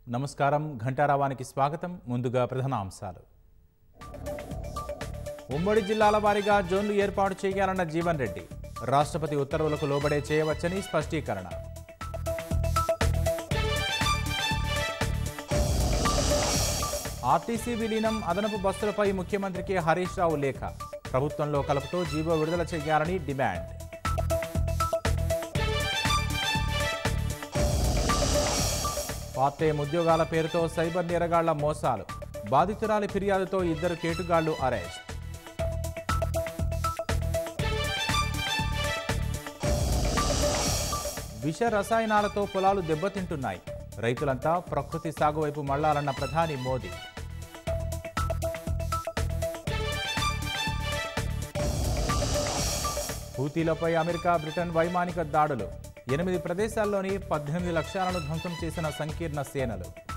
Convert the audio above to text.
నమస్కారం ఘంటారావానికి స్వాగతం ముందుగా ప్రధాన అంశాలు ఉమ్మడి జిల్లాల వారీగా జోన్లు ఏర్పాటు చేయాలన్న జీవన్ రెడ్డి రాష్ట్రపతి ఉత్తర్వులకు లోబడే చేయవచ్చని స్పష్టీకరణ ఆర్టీసీ విలీనం అదనపు బస్సులపై ముఖ్యమంత్రికి హరీష్ రావు లేఖ ప్రభుత్వంలో కలుపుతూ జీవో విడుదల చేయాలని డిమాండ్ పార్ట్ టైం ఉద్యోగాల పేరుతో సైబర్ నేరగాళ్ల మోసాలు బాధితురాలి ఫిర్యాదుతో ఇద్దరు కేటుగాళ్లు అరెస్ట్ విష రసాయనాలతో పొలాలు దెబ్బతింటున్నాయి రైతులంతా ప్రకృతి సాగు వైపు మళ్లాలన్న ప్రధాని మోదీ హూతీలపై అమెరికా బ్రిటన్ వైమానిక దాడులు ఎనిమిది ప్రదేశాల్లోని పద్దెనిమిది లక్ష్యాలను ధ్వంసం చేసిన సంకీర్ణ సేనలు